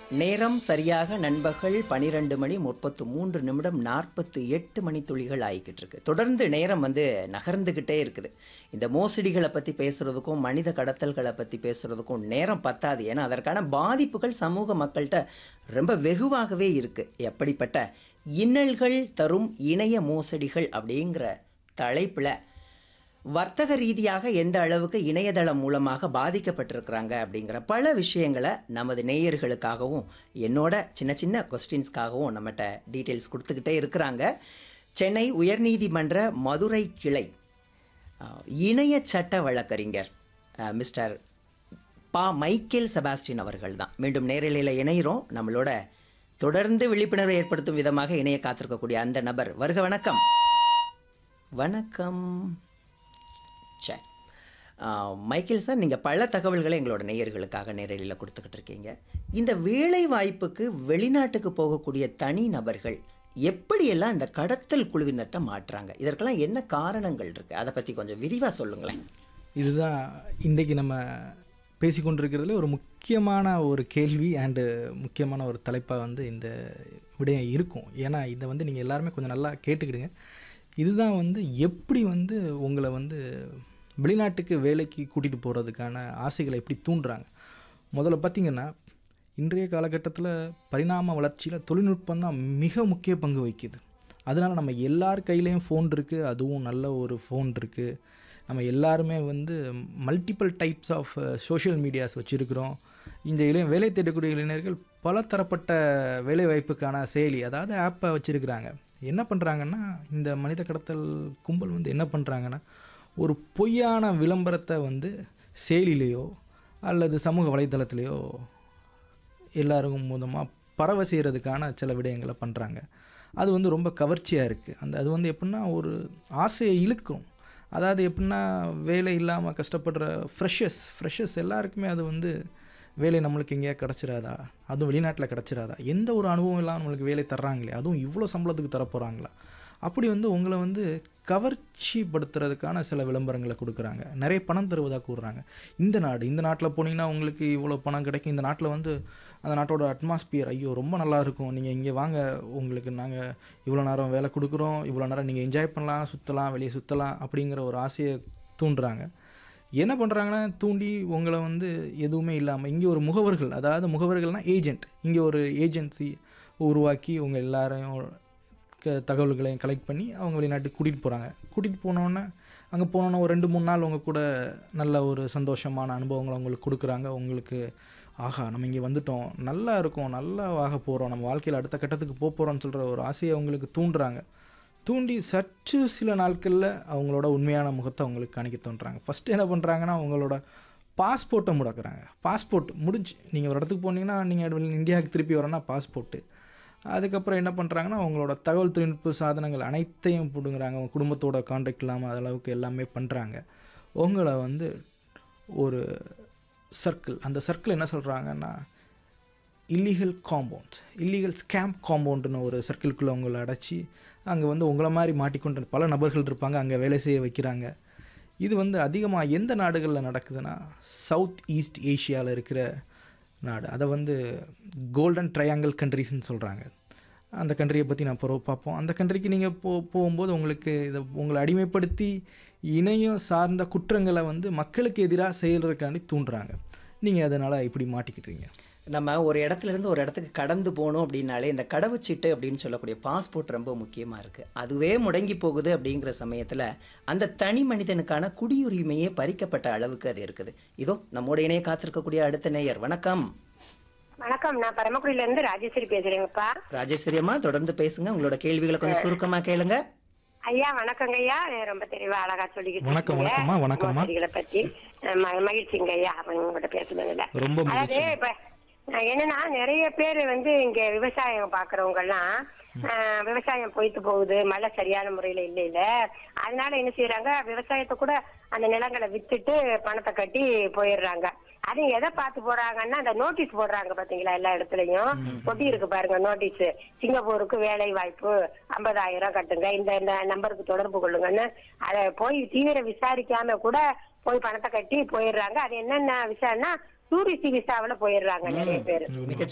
நேரம் சரியாக நண்பர்கள் பனிரெண்டு மணி முப்பத்து மூன்று நிமிடம் நாற்பத்து எட்டு மணி துளிகள் ஆகிக்கிட்டு இருக்கு தொடர்ந்து நேரம் வந்து நகர்ந்துக்கிட்டே இருக்குது இந்த மோசடிகளை பற்றி பேசுறதுக்கும் மனித கடத்தல்களை பற்றி பேசுறதுக்கும் நேரம் பத்தாது ஏன்னா அதற்கான பாதிப்புகள் சமூக மக்கள்கிட்ட ரொம்ப வெகுவாகவே இருக்கு எப்படிப்பட்ட இன்னல்கள் தரும் இணைய மோசடிகள் அப்படிங்கிற தலைப்பில் வர்த்தக ரீதியாக எந்த அளவுக்கு இணையதளம் மூலமாக பாதிக்கப்பட்டிருக்கிறாங்க அப்படிங்கிற பல விஷயங்களை நமது நேயர்களுக்காகவும் என்னோட சின்ன சின்ன கொஸ்டின்ஸ்க்காகவும் நம்மகிட்ட டீட்டெயில்ஸ் கொடுத்துக்கிட்டே இருக்கிறாங்க சென்னை உயர்நீதிமன்ற மதுரை கிளை அஹ், இணைய சட்ட வழக்கறிஞர் அஹ், மிஸ்டர் பா மைக்கேல் செபாஸ்டின் அவர்கள் தான் மீண்டும் நேரலையில் இணைகிறோம் நம்மளோட தொடர்ந்து விழிப்புணர்வை ஏற்படுத்தும் விதமாக இணைய காத்திருக்கக்கூடிய அந்த நபர் வருக வணக்கம் வணக்கம் சரி ஆஹ், மைக்கேல் சார் நீங்கள் பல தகவல்களை எங்களோட நேயர்களுக்காக நேரடியில் கொடுத்துக்கிட்டு இருக்கீங்க இந்த வேலை வாய்ப்புக்கு வெளிநாட்டுக்கு போகக்கூடிய தனி நபர்கள் எப்படியெல்லாம் இந்த கடத்தல் குழுவினர்கிட்ட மாட்டுறாங்க இதற்கெல்லாம் என்ன காரணங்கள் இருக்குது அதை பற்றி கொஞ்சம் விரிவாக சொல்லுங்களேன் இதுதான் இன்றைக்கி நம்ம பேசிக்கொண்டிருக்கிறதுல ஒரு முக்கியமான ஒரு கேள்வி அண்டு முக்கியமான ஒரு தலைப்பாக வந்து இந்த விடயம் இருக்கும் ஏன்னா இதை வந்து நீங்கள் எல்லாருமே கொஞ்சம் நல்லா கேட்டுக்கிடுங்க இதுதான் வந்து எப்படி வந்து உங்களை வந்து வெளிநாட்டுக்கு வேலைக்கு கூட்டிகிட்டு போகிறதுக்கான ஆசைகளை எப்படி தூண்டுறாங்க முதல்ல பார்த்தீங்கன்னா இன்றைய காலகட்டத்தில் பரிணாம வளர்ச்சியில் தொழில்நுட்பம் தான் மிக முக்கிய பங்கு வகிக்குது அதனால் நம்ம எல்லார் கையிலையும் ஃபோன் இருக்குது அதுவும் நல்ல ஒரு ஃபோன் இருக்குது நம்ம எல்லாருமே வந்து multiple types of social medias வச்சுருக்கிறோம் இந்த இளைய வேலை தேடக்கூடிய இளைஞர்கள் பல தரப்பட்ட வேலை வாய்ப்புக்கான செயலி அதாவது ஆப்பை வச்சுருக்கிறாங்க என்ன பண்ணுறாங்கன்னா இந்த மனித கடத்தல் கும்பல் வந்து என்ன பண்ணுறாங்கன்னா ஒரு பொய்யான விளம்பரத்தை வந்து செயலிலேயோ அல்லது சமூக வலைத்தளத்திலேயோ எல்லாருக்கும் மூலமாக பரவ செய்கிறதுக்கான சில விடயங்களை பண்ணுறாங்க அது வந்து ரொம்ப கவர்ச்சியாக இருக்குது அந்த அது வந்து எப்படின்னா ஒரு ஆசையை இழுக்கும் அதாவது எப்படின்னா வேலை இல்லாமல் கஷ்டப்படுற ஃப்ரெஷர்ஸ் ஃப்ரெஷர்ஸ் எல்லாருக்குமே அது வந்து வேலை நம்மளுக்கு எங்கேயா கிடச்சிராதா அதுவும் வெளிநாட்டில் கிடச்சிராதா எந்த ஒரு அனுபவம் இல்லாமல் நம்மளுக்கு வேலை தர்றாங்களே அதுவும் இவ்வளோ சம்பளத்துக்கு தர போகிறாங்களா அப்படி வந்து உங்களை வந்து கவர்ச்சி படுத்துறதுக்கான சில விளம்பரங்களை கொடுக்குறாங்க நிறைய பணம் தருவதாக கூறுறாங்க இந்த நாடு இந்த நாட்டில் போனீங்கன்னா உங்களுக்கு இவ்வளோ பணம் கிடைக்கும் இந்த நாட்டில் வந்து அந்த நாட்டோட அட்மாஸ்பியர் ஐயோ ரொம்ப நல்லா இருக்கும் நீங்கள் இங்கே வாங்க உங்களுக்கு நாங்கள் இவ்வளோ நேரம் வேலை கொடுக்குறோம் இவ்வளோ நேரம் நீங்கள் என்ஜாய் பண்ணலாம் சுற்றலாம் வெளியே சுற்றலாம் அப்படிங்கிற ஒரு ஆசையை தூண்டுறாங்க என்ன பண்ணுறாங்கன்னா தூண்டி உங்களை வந்து எதுவுமே இல்லாமல் இங்கே ஒரு முகவர்கள் அதாவது முகவர்கள்னால் ஏஜென்ட் இங்கே ஒரு ஏஜென்சி உருவாக்கி உங்கள் எல்லாரையும் க தகவல்களையும் கலெக்ட் பண்ணி அவங்க வெளிநாட்டுக்கு கூட்டிகிட்டு போகிறாங்க கூட்டிகிட்டு போனோன்னே அங்கே போனோன்னே ஒரு ரெண்டு மூணு நாள் உங்கள் கூட நல்ல ஒரு சந்தோஷமான அனுபவங்களை உங்களுக்கு கொடுக்குறாங்க உங்களுக்கு ஆஹா நம்ம இங்கே வந்துட்டோம் நல்லா இருக்கும் நல்லா ஆக போகிறோம் நம்ம வாழ்க்கையில் அடுத்த கட்டத்துக்கு போக போகிறோம்னு சொல்கிற ஒரு ஆசையை அவங்களுக்கு தூண்டுறாங்க தூண்டி சற்று சில நாட்களில் அவங்களோட உண்மையான முகத்தை அவங்களுக்கு காணிக்க தோன்றாங்க ஃபஸ்ட்டு என்ன பண்ணுறாங்கன்னா அவங்களோட பாஸ்போர்ட்டை முடக்குறாங்க பாஸ்போர்ட் முடிஞ்சு நீங்கள் ஒரு இடத்துக்கு போனீங்கன்னா நீங்கள் இந்தியாவுக்கு திருப்பி வரேன்னா பாஸ்போர்ட்டு அதுக்கப்புறம் என்ன பண்ணுறாங்கன்னா அவங்களோட தகவல் தொழில்நுட்ப சாதனங்கள் அனைத்தையும் பிடுங்குறாங்க அவங்க குடும்பத்தோட கான்டாக்ட் இல்லாமல் அது அளவுக்கு எல்லாமே பண்ணுறாங்க உங்களை வந்து ஒரு சர்க்கிள் அந்த சர்க்கிள் என்ன சொல்கிறாங்கன்னா இல்லீகல் காம்பவுண்ட் இல்லீகல் ஸ்கேம் காம்பவுண்டுன்னு ஒரு சர்க்கிள்குள்ளே அவங்கள அடைச்சி அங்கே வந்து உங்களை மாதிரி மாட்டிக்கொண்டு பல நபர்கள் இருப்பாங்க அங்கே வேலை செய்ய வைக்கிறாங்க இது வந்து அதிகமாக எந்த நாடுகளில் நடக்குதுன்னா சவுத் ஈஸ்ட் ஏஷியாவில் இருக்கிற நாடு அதை வந்து கோல்டன் ட்ரையாங்கிள் கண்ட்ரிஸ்ன்னு சொல்கிறாங்க அந்த கண்ட்ரியை பற்றி நான் பிறகு பார்ப்போம் அந்த கண்ட்ரிக்கு நீங்கள் போ போகும்போது உங்களுக்கு இதை உங்களை அடிமைப்படுத்தி இணையம் சார்ந்த குற்றங்களை வந்து மக்களுக்கு எதிராக செயல்றதுக்காண்டி தூண்டுறாங்க நீங்கள் அதனால் இப்படி மாட்டிக்கிட்டீங்க நம்ம ஒரு இடத்துல இருந்து ஒரு இடத்துக்கு கடந்து போகணும் அப்படின்னாலே இந்த கடவுச்சீட்டு அப்படின்னு சொல்லக்கூடிய பாஸ்போர்ட் ரொம்ப முக்கியமாக இருக்குது அதுவே முடங்கி போகுது அப்படிங்கிற சமயத்தில் அந்த தனி மனிதனுக்கான குடியுரிமையே பறிக்கப்பட்ட அளவுக்கு அது இருக்குது இதோ நம்மோட இணைய காத்திருக்கக்கூடிய அடுத்த நேயர் வணக்கம் வணக்கம் நான் பரமக்குடியில இருந்து ராஜேஸ்வரி பேசுறேங்கப்பா ராஜேஸ்வரி அம்மா தொடர்ந்து பேசுங்க உங்களோட கேள்விகளை கொஞ்சம் சுருக்கமாக கேளுங்க ஐயா வணக்கங்க ஐயா ரொம்ப தெளிவா அழகா சொல்லிக்கிட்டு வணக்கம், இருக்கீங்க. வணக்கம்மா, வணக்கம்மா. மோசடிகளை பத்தி அஹ் ம- மகிழ்ச்சிங்க ஐயா உங்ககிட்ட பேசுனதுல ரொம்ப அதாவது இப்ப அஹ் என்னன்னா நிறைய பேர் வந்து இங்க விவசாயம் பாக்குறவங்க எல்லாம் அஹ், விவசாயம் போயிட்டு போகுது மழை சரியான முறையில இல்ல இல்ல அதனால என்ன செய்யறாங்க விவசாயத்தை கூட அந்த நிலங்களை வித்துட்டு பணத்தை கட்டி போயிடுறாங்க அது எதை பார்த்து போடுறாங்கன்னா அந்த நோட்டீஸ் போடுறாங்க பாத்தீங்களா எல்லா இடத்துலயும் ஒட்டி இருக்கு பாருங்க நோட்டீஸ் சிங்கப்பூருக்கு வேலை வாய்ப்பு ஐம்பதாயிரம் கட்டுங்க இந்த இந்த நம்பருக்கு தொடர்பு கொள்ளுங்கன்னு அதை போய் தீவிர விசாரிக்காம கூட போய் பணத்தை கட்டி போயிடுறாங்க அது என்னென்ன விஷயம்னா டூரிஸ்ட் விசாவுல போயிடுறாங்க நிறைய பேர் மிக